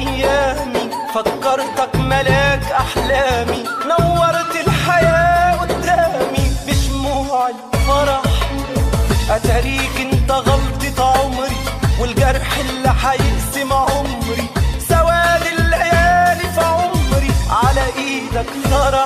ايامي فكرتك ملاك احلامي نورت الحياه قدامي بشموع الفرح اتاريك انت غلطة عمري والجرح اللي هيقسم عمري سواد الليالي في عمري على ايدك طرح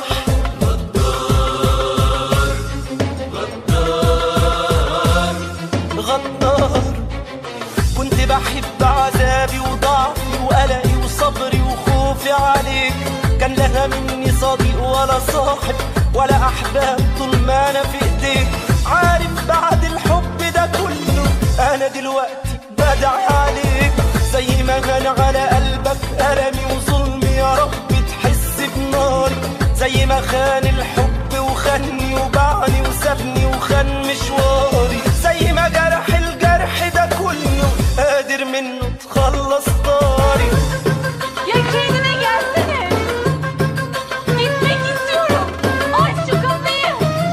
غدار كنت بحب عذابي وضعفي وقلقي وصبري وخوفي عليك كان لها مني صديق ولا صاحب ولا احباب طول ما انا في ايديك عارف بعد الحب ده كله انا دلوقتي بدعي عليك زي ما كان على قلبك ألمي وظلمي يا رب تحس بناري زي ما خان الحب وخاني وباعني وسابني وخان مشواري زي ما جرح الجرح ده كله قادر منه تخلص طاري Ya kendine gelsene. Gitmek istiyorum. Aç şu kapıyı.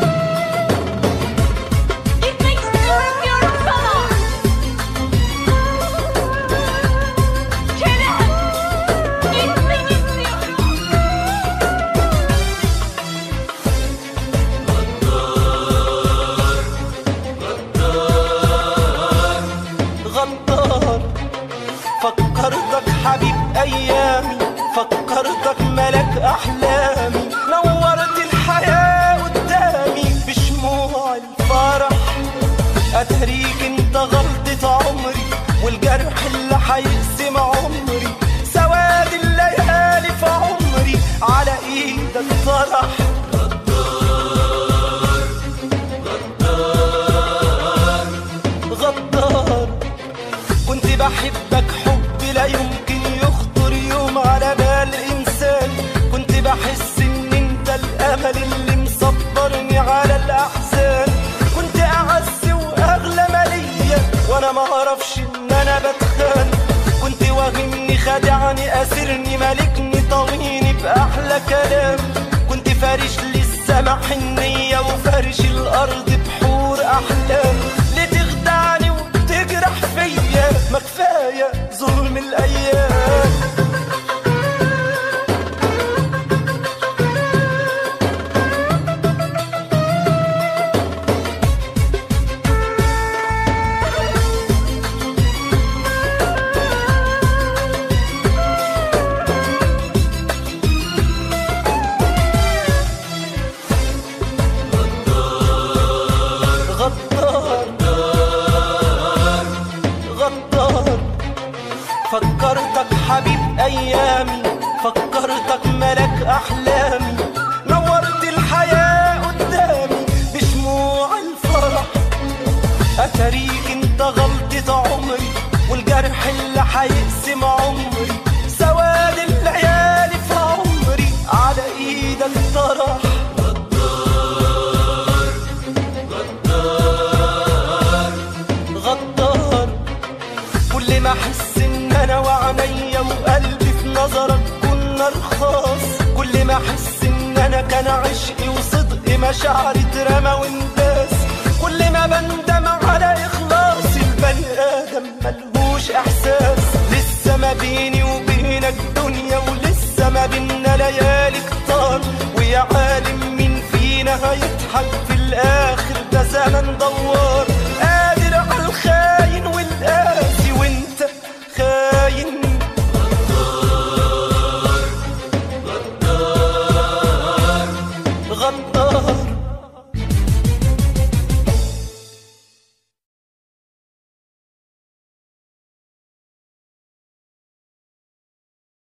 Gitmek istiyorum diyorum sana. Kerem. Gitmek istiyorum. غدار فكرتك حبيب ايامي فكرتك ملك احلامي نورت الحياه قدامي بشموع الفرح اتريك انت غلطة عمري والجرح اللي هيقسم عمري سواد الليالي في عمري على ايدك طرح غدار كنت بحبك حب لا يمكن يخطر يوم على بال انسان كنت بحس ان انت الامل اللي مصبرني على الاحزان كنت اعز واغلى مالية وانا ما اعرفش ان انا بتخان كنت واهمني خادعني اسرني مالكني طويني باحلى كلام كنت فارش لي السما حنية وفارش الارض بحور احلام لتخدعني وتجرح فيا ما كفايه ظلم الايام غدار غدار فكرتك حبيب ايامي فكرتك ملك احلامي نورت الحياه قدامي بشموع الفرح اتاريك انت غلطة عمري والجرح اللي هيقسم عمري سواد الليالي في عمري على ايدك طرح غدار كل ما احس ان انا وعينيا وقلبي في نظرك كنا رخاص كل ما احس ان انا كان عشقي وصدقي مشاعري اترمى وانداس كل ما بندم على اخلاصي البني ادم ملهوش احساس لسه ما بيني وبينك دنيا ولسه ما بين